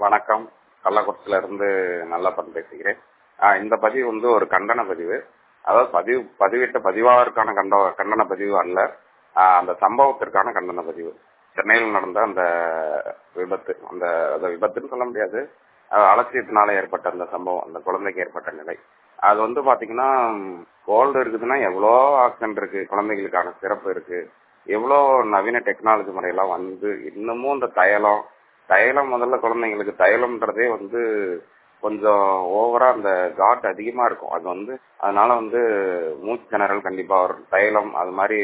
வணக்கம் கள்ளக்குறிச்சியில இருந்து நல்லப்பன் பேசுகிறேன் ஆஹ் இந்த பதிவு வந்து ஒரு கண்டன பதிவு அதாவது பதிவு பதிவிட்ட பதிவாளருக்கான கண்ட கண்டன பதிவு அல்ல ஆஹ் அந்த சம்பவத்திற்கான கண்டன பதிவு சென்னையில் நடந்த அந்த விபத்து அந்த அந்த விபத்துன்னு சொல்ல முடியாது ஆஹ் அலட்சியத்தினால ஏற்பட்ட அந்த சம்பவம் அந்த குழந்தைக்கு ஏற்பட்ட நிலை அது வந்து பாத்தீங்கன்னா கோல்டு இருக்குதுன்னா எவ்வளோ ஆக்சிடென்ட் இருக்கு குழந்தைகளுக்கான சிறப்பு இருக்கு எவ்வளோ நவீன டெக்னாலஜி முறையெல்லாம் வந்து இன்னமும் இந்த தைலம் தைலம் முதல்ல குழந்தைங்களுக்கு தைலம்ன்றதே வந்து கொஞ்சம் ஓவரா அந்த காட் அதிகமா இருக்கும் அது வந்து அதனால வந்து மூச்சு திணறல் கண்டிப்பா வரும் தைலம் அது மாதிரி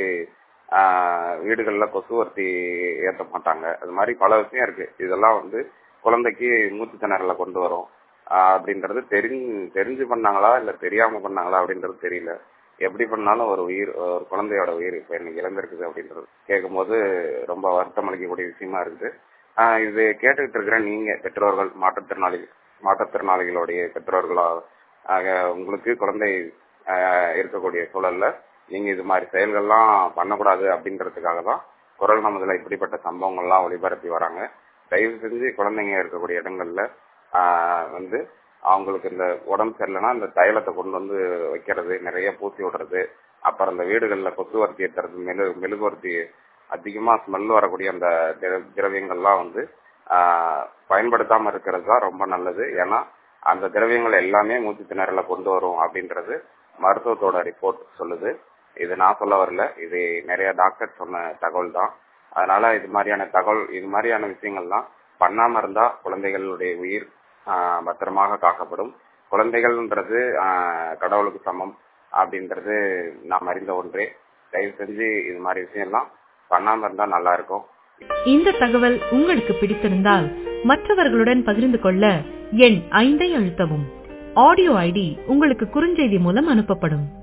ஆஹ் வீடுகள்ல கொசுவர்த்தி ஏற்ற மாட்டாங்க அது மாதிரி பல விஷயம் இருக்கு இதெல்லாம் வந்து குழந்தைக்கு மூச்சு திணறலை கொண்டு வரும் ஆஹ் அப்படின்றது தெரிஞ்சு தெரிஞ்சு பண்ணாங்களா இல்ல தெரியாம பண்ணாங்களா அப்படின்றது தெரியல எப்படி பண்ணாலும் ஒரு உயிர் ஒரு குழந்தையோட உயிர் இப்ப இன்னைக்கு இழந்திருக்குது அப்படின்றது கேட்கும்போது ரொம்ப வருத்தம் அளிக்கக்கூடிய விஷயமா இருக்குது ஆஹ் இது கேட்டுக்கிட்டு இருக்கிற நீங்க பெற்றோர்கள் மாற்றுத்திறனாளிகள் மாற்றுத்திறனாளிகளுடைய பெற்றோர்களா ஆக உங்களுக்கு குழந்தை ஆஹ் இருக்கக்கூடிய சூழல்ல நீங்க இது மாதிரி செயல்கள்லாம் பண்ணக்கூடாது அப்படின்றதுக்காக தான் குரல் நமதுல இப்படிப்பட்ட சம்பவங்கள்லாம் ஒளிபரப்பி வராங்க தயவு செஞ்சு குழந்தைங்க இருக்கக்கூடிய இடங்கள்ல ஆஹ் வந்து அவங்களுக்கு இந்த உடம்பு சரியில்லைன்னா இந்த தைலத்தை கொண்டு வந்து வைக்கிறது நிறைய பூசி விடுறது அப்புறம் இந்த வீடுகள்ல கொசுவர்த்தி ஏற்றுறது மெழு மெழுகுவர்த்தி அதிகமா ஸ்மெல் வரக்கூடிய அந்த திர- திரவியங்கள்லாம் வந்து ஆஹ் பயன்படுத்தாம இருக்கிறது தான் ரொம்ப நல்லது ஏன்னா அந்த திரவியங்கள் எல்லாமே மூச்சு திணறல கொண்டு வரும் அப்படின்றது மருத்துவத்தோட ரிப்போர்ட் சொல்லுது இது நான் சொல்ல வரல இது நிறைய டாக்டர் சொன்ன தகவல் தான் அதனால இது மாதிரியான தகவல் இது மாதிரியான விஷயங்கள்லாம் பண்ணாம இருந்தா குழந்தைகளுடைய உயிர் ஆஹ் பத்திரமாக காக்கப்படும் குழந்தைகள்ன்றது ஆஹ் கடவுளுக்கு சமம் அப்படின்றது நாம் அறிந்த ஒன்றே தயவு செஞ்சு இது மாதிரி விஷயம்லாம் பண்ணாம இருந்தா நல்லா இருக்கும் இந்த தகவல் உங்களுக்கு பிடித்திருந்தால் மற்றவர்களுடன் பகிர்ந்து கொள்ள எண் ஐந்தை அழுத்தவும் ஆடியோ ஐடி உங்களுக்கு குறுஞ்செய்தி மூலம் அனுப்பப்படும்